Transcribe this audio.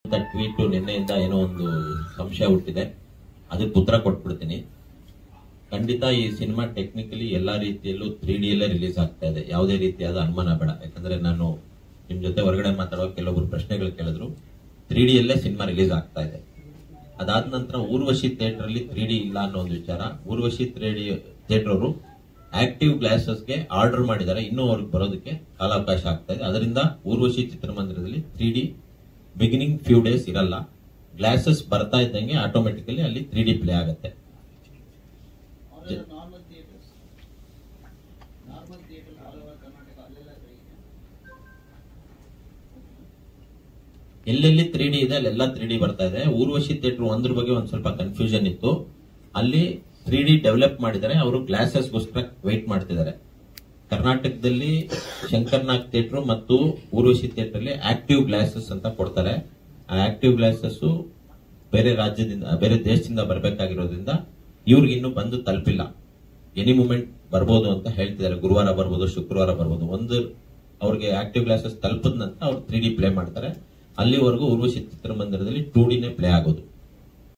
tweet ನಿನ್ನೆಯಿಂದ ಏನೋ ಒಂದು ಸಂಶಯ ಹುಟ್ಟಿದೆ ಅದಕ್ಕೆ ಉತ್ತರ ಕೊಟ್ಬಿಡ್ತೀನಿ ಖಂಡಿತ ಈ ಸಿನಿಮಾ ಟೆಕ್ನಿಕಲಿ ಎಲ್ಲಾ ರೀತಿಯಲ್ಲೂ ತ್ರೀ ಡಿ ಅಲ್ಲೇ ರಿಲೀಸ್ ಆಗ್ತಾ ಇದೆ ಯಾವುದೇ ರೀತಿಯಾದ ಅನುಮಾನ ಬೇಡ ಯಾಕಂದ್ರೆ ನಾನು ನಿಮ್ ಜೊತೆ ಹೊರಗಡೆ ಮಾತಾಡುವ ಕೆಲವೊಬ್ರು ಪ್ರಶ್ನೆಗಳು ಕೇಳಿದ್ರು ತ್ರೀ ಡಿ ಅಲ್ಲೇ ಸಿನಿಮಾ ರಿಲೀಸ್ ಆಗ್ತಾ ಇದೆ ಅದಾದ ನಂತರ ಊರ್ವಶಿ ಥಿಯೇಟರ್ ಅಲ್ಲಿ ತ್ರೀ ಡಿ ಇಲ್ಲ ಅನ್ನೋ ಒಂದು ವಿಚಾರ ಊರ್ವಶಿ ತ್ರೀ ಡಿ ಥಿಯೇಟರ್ ಅವರು ಆಕ್ಟಿವ್ ಗ್ಲಾಸಸ್ಗೆ ಆರ್ಡರ್ ಮಾಡಿದ್ದಾರೆ ಇನ್ನೂ ಅವ್ರಿಗೆ ಬರೋದಕ್ಕೆ ಕಾಲಾವಕಾಶ ಆಗ್ತಾ ಇದೆ ಅದರಿಂದ ಊರ್ವಶಿ ಚಿತ್ರಮಂದಿರದಲ್ಲಿ three D beginning few days ಇರಲ್ಲ ಗ್ಲಾಸಸ್ ಬರ್ತಾ ಇದ್ದಂಗೆ ಆಟೋಮೆಟಿಕಲಿ ಅಲ್ಲಿ ತ್ರೀ ಡಿ ಪ್ಲೇ ಆಗುತ್ತೆ normal theatres normal theatre all over Karnataka ಅಲ್ಲೆಲ್ಲ ಇದೆ ಎಲ್ಲೆಲ್ಲಿ ತ್ರೀ ಡಿ ಇದೆ ಅಲ್ಲೆಲ್ಲ ತ್ರೀ ಡಿ ಬರ್ತಾ ಇದೆ ಊರ್ವಶಿ ಥಿಯೇಟರ್ ಒಂದ್ರ ಬಗ್ಗೆ ಒಂದ್ ಸ್ವಲ್ಪ ಕನ್ಫ್ಯೂಷನ್ ಇತ್ತು ಅಲ್ಲಿ ತ್ರೀ ಡಿ ಡೆವಲಪ್ ಮಾಡಿದ್ದಾರೆ ಅವರು ಗ್ಲಾಸಸ್ಗೋಸ್ಕರ ವೆಯ್ಟ್ ಮಾಡ್ತಿದ್ದಾರೆ ಕರ್ನಾಟಕದಲ್ಲಿ ಶಂಕರ್ನಾಗ್ ಥಿಯೇಟರ್ ಮತ್ತು ಊರ್ವಶಿ ಥಿಯೇಟರ್ ಅಲ್ಲಿ ಆಕ್ಟಿವ್ ಗ್ಲಾಸಸ್ ಅಂತ ಕೊಡ್ತಾರೆ ಆ ಆಕ್ಟಿವ್ ಗ್ಲಾಸಸ್ ಬೇರೆ ರಾಜ್ಯದಿಂದ ಬೇರೆ ದೇಶದಿಂದ ಬರಬೇಕಾಗಿರೋದ್ರಿಂದ ಇವ್ರಿಗೆ ಇನ್ನೂ ಬಂದು ತಲುಪಿಲ್ಲ ಎನಿ ಮೂಮೆಂಟ್ ಬರ್ಬೋದು ಅಂತ ಹೇಳ್ತಿದ್ದಾರೆ ಗುರುವಾರ ಬರ್ಬೋದು ಶುಕ್ರವಾರ ಬರ್ಬೋದು ಒಂದು ಅವ್ರಿಗೆ ಆಕ್ಟಿವ್ ಗ್ಲಾಸಸ್ ತಲುಪದ ನಂತರ ಅವ್ರು ತ್ರೀ ಡಿ ಪ್ಲೇ ಮಾಡ್ತಾರೆ ಅಲ್ಲಿವರೆಗೂ ಊರ್ವಶಿ ಚಿತ್ರಮಂದಿರದಲ್ಲಿ ಟೂ ಡಿನೇ ಪ್ಲೇ ಆಗೋದು